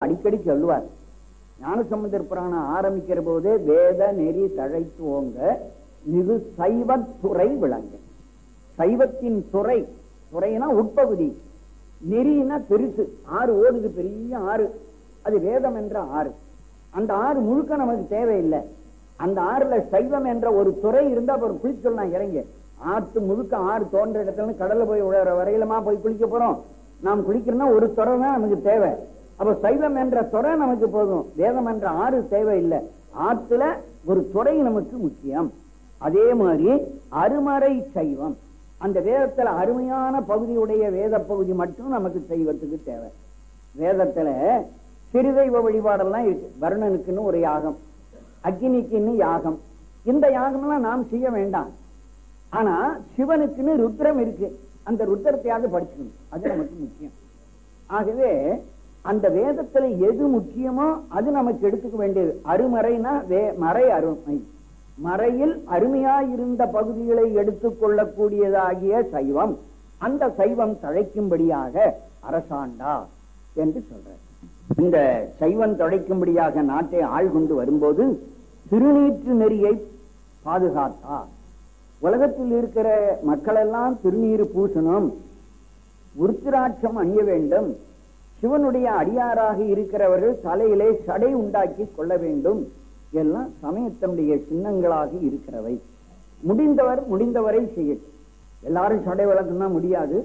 அடிக்கடி சொல்லுவார் ஞானசம்பந்தர் புராணம் ஆரம்பிக்கிற போதே வேத நெறி தழைத்து ஓங்க இது சைவத்துறை விளங்க சைவத்தின் துறை துறைனா உட்பகுதி நெறினா பெருசு ஆறு ஓடுது பெரிய ஆறு அது வேதம் என்ற ஆறு அந்த ஆறு முழுக்க நமக்கு தேவையில்லை அந்த ஆறுல சைவம் என்ற ஒரு துறை இருந்தா அப்புறம் குளிச்சொல்லாம் இறங்க ஆற்று முழுக்க ஆறு தோன்ற இடத்துல கடல்ல போய் விழுற வரையிலுமா போய் குளிக்க போறோம் நாம் குளிக்கிறோம்னா ஒரு துறை தான் நமக்கு தேவை அப்ப சைவம் என்ற துறை நமக்கு போதும் வேதம் என்ற ஆறு தேவையில்லை ஆற்றுல ஒரு துறை நமக்கு முக்கியம் அதே மாதிரி அருமறை சைவம் அந்த வேதத்துல அருமையான பகுதியுடைய வேத பகுதி மட்டும் நமக்கு சைவத்துக்கு தேவை வேதத்துல சிறுதெய்வ வழிபாடெல்லாம் இருக்கு வருணனுக்குன்னு ஒரு யாகம் அக்னிக்குன்னு யாகம் இந்த யாகம்லாம் நாம் செய்ய வேண்டாம் ஆனா சிவனுக்குன்னு ருத்ரம் இருக்கு அந்த ருத்ரத்தையாவது படிச்சுக்கணும் அது நமக்கு முக்கியம் ஆகவே அந்த வேதத்துல எது முக்கியமோ அது நமக்கு எடுத்துக்க வேண்டியது அருமறைனா வே மறை அருமை மறையில் அருமையாயிருந்த பகுதிகளை எடுத்துக் கொள்ளக்கூடியதாகிய சைவம் அந்த சைவம் தழைக்கும்படியாக அரசாண்டா என்று சொல்றார் இந்த சைவம் தழைக்கும்படியாக நாட்டை ஆள்கொண்டு வரும்போது திருநீற்று நெறியை பாதுகாத்தார் உலகத்தில் இருக்கிற மக்களெல்லாம் திருநீறு பூசணும் உருத்திராட்சம் அணிய வேண்டும் சிவனுடைய அடியாராக இருக்கிறவர்கள் தலையிலே சடை உண்டாக்கி கொள்ள வேண்டும் எல்லாம் சமயத்தினுடைய சின்னங்களாக இருக்கிறவை முடிந்தவர் முடிந்தவரை செய்யட்டும் எல்லாரும் சடை வளர்க்கணும்னா முடியாது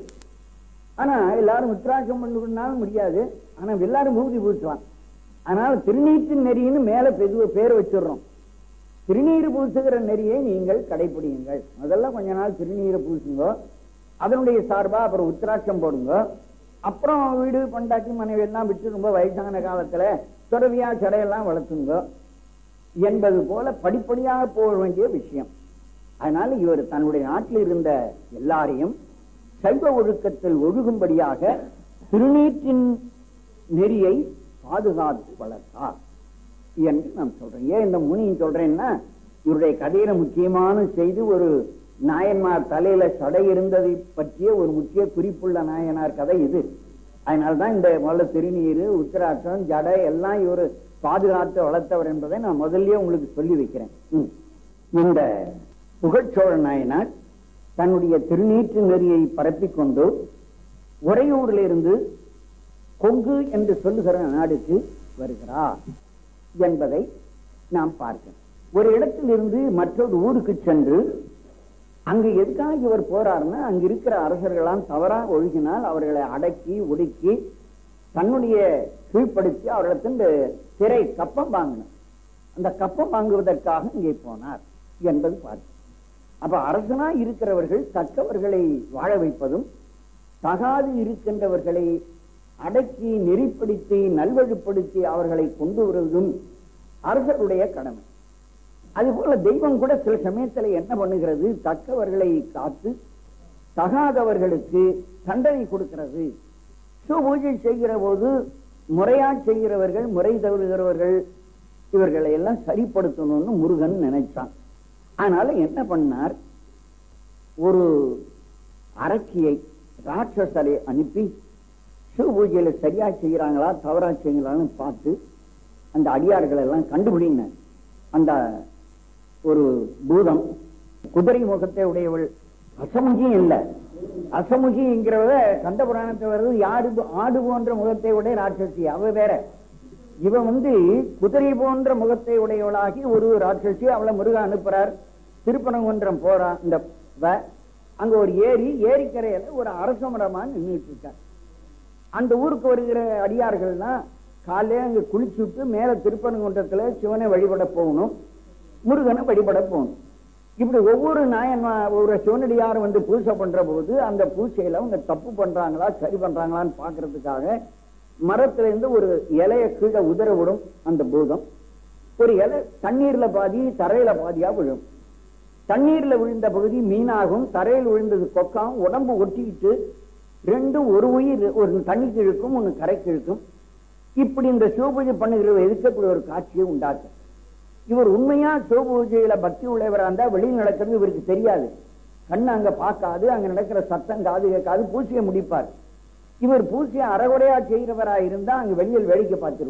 ஆனா எல்லாரும் உத்ராட்சம் பண்ணணும்னாலும் முடியாது ஆனா எல்லாரும் மூதி பூசுவான் அதனால திருநீற்று நெறின்னு மேல பெது பேர் வச்சிடுறோம் திருநீர் பூசுகிற நெறியை நீங்கள் கடைபிடியுங்கள் முதல்ல கொஞ்ச நாள் திருநீரை பூசுங்க அதனுடைய சார்பா அப்புறம் உத்திராட்சம் போடுங்க அப்புறம் வீடு பொண்டாட்டி மனைவி எல்லாம் விட்டு ரொம்ப வயசான காலத்துல துறவியா சடையெல்லாம் வளர்த்துங்க என்பது போல படிப்படியாக போக வேண்டிய விஷயம் அதனால இவர் தன்னுடைய நாட்டில் இருந்த எல்லாரையும் சைவ ஒழுக்கத்தில் ஒழுகும்படியாக திருநீற்றின் நெறியை பாதுகாத்து வளர்த்தார் என்று நான் சொல்றேன் ஏன் இந்த முனியும் சொல்றேன்னா இவருடைய கதையில முக்கியமான செய்தி ஒரு நாயன்மார் தலையில சடை இருந்ததை பற்றிய ஒரு முக்கிய குறிப்புள்ள நாயனார் கதை இது அதனால்தான் இந்த முதல்ல திருநீர் உத்திராட்சம் ஜடை எல்லாம் இவர் பாதுகாத்து வளர்த்தவர் என்பதை நான் முதல்லயே உங்களுக்கு சொல்லி வைக்கிறேன் ம். இந்த புகழ்ச்சோழ நாயனார் தன்னுடைய திருநீற்று நெறியை பரப்பிக் கொண்டு உறையூரிலிருந்து கொங்கு என்று சொல்லுகிற நாடுக்கு வருகிறார் என்பதை நாம் பார்க்கிறோம் ஒரு இடத்திலிருந்து மற்றொரு ஊருக்கு சென்று அங்கு எதுக்காக இவர் போறாருன்னா அங்க இருக்கிற அரசர்களாம் தவறா ஒழுகினால் அவர்களை அடக்கி ஒடுக்கி தன்னுடைய கீழ்ப்படுத்தி அவர்களிடத்தின் திரை கப்பம் வாங்கணும் அந்த கப்பம் வாங்குவதற்காக இங்கே போனார் என்பது பார்த்து அப்ப அரசனா இருக்கிறவர்கள் தக்கவர்களை வாழ வைப்பதும் தகாது இருக்கின்றவர்களை அடக்கி நெறிப்படுத்தி நல்வழிப்படுத்தி அவர்களை கொண்டு வருவதும் அரசருடைய கடமை அதுபோல தெய்வம் கூட சில சமயத்துல என்ன பண்ணுகிறது தக்கவர்களை காத்து தகாதவர்களுக்கு தண்டனை கொடுக்கிறது பூஜை செய்கிற போது முறையா செய்கிறவர்கள் முறை தவறுகிறவர்கள் இவர்களை எல்லாம் சரிப்படுத்தணும்னு முருகன் நினைச்சான் அதனால என்ன பண்ணார் ஒரு அரக்கியை ராட்சசரை அனுப்பி சிவ பூஜையில சரியா செய்யறாங்களா தவறா செய்யறாங்கன்னு பார்த்து அந்த அடியார்கள் எல்லாம் கண்டுபிடிங்க அந்த ஒரு பூதம் குதிரை முகத்தை உடையவள் அசமுகியும் இல்ல அசமுகிங்கிறவ கந்த புராணத்தை வருது யாரு ஆடு போன்ற முகத்தை உடைய ராட்சசி அவ வேற இவ வந்து குதிரை போன்ற முகத்தை உடையவளாகி ஒரு ராட்சசி அவளை முருகா அனுப்புறார் திருப்பனங்குன்றம் போறா இந்த வ. அங்க ஒரு ஏரி ஏரிக்கரையில ஒரு அரச மரமா நின்றுட்டு இருக்கார் அந்த ஊருக்கு வருகிற அடியார்கள்னா காலையில அங்க குளிச்சுட்டு மேல திருப்பனங்குன்றத்துல சிவனை வழிபட போகணும் முருகனை வழிபட போகணும் இப்படி ஒவ்வொரு நாயன் ஒரு சிவனடியார் வந்து பூஜை பண்ற போது அந்த பூஜையில அவங்க தப்பு பண்றாங்களா சரி பண்றாங்களான்னு பாக்குறதுக்காக மரத்துல இருந்து ஒரு இலைய கீழே உதற விடும் அந்த பூதம் ஒரு இலை தண்ணீர்ல பாதி தரையில பாதியா விழும் தண்ணீர்ல விழுந்த பகுதி மீனாகும் தரையில் விழுந்தது கொக்காகும் உடம்பு ஒட்டிக்கிட்டு ரெண்டும் ஒரு உயிர் ஒரு தண்ணிக்கு இழுக்கும் ஒன்னு கரைக்கு இழுக்கும் இப்படி இந்த சிவபூஜை பண்ணுகிற எதுக்கு இப்படி ஒரு காட்சியை உண்டாக்கு இவர் உண்மையா சிவபூஜையில பக்தி உள்ளவரா இருந்தா வெளியில் நடக்கிறது இவருக்கு தெரியாது கண்ணு அங்க பார்க்காது அங்க நடக்கிற சத்தம் காது கேட்காது பூசியை முடிப்பார் இவர் பூசியை அறகுறையா செய்கிறவரா இருந்தா அங்க வெளியில் வேடிக்கை பார்த்துருவார்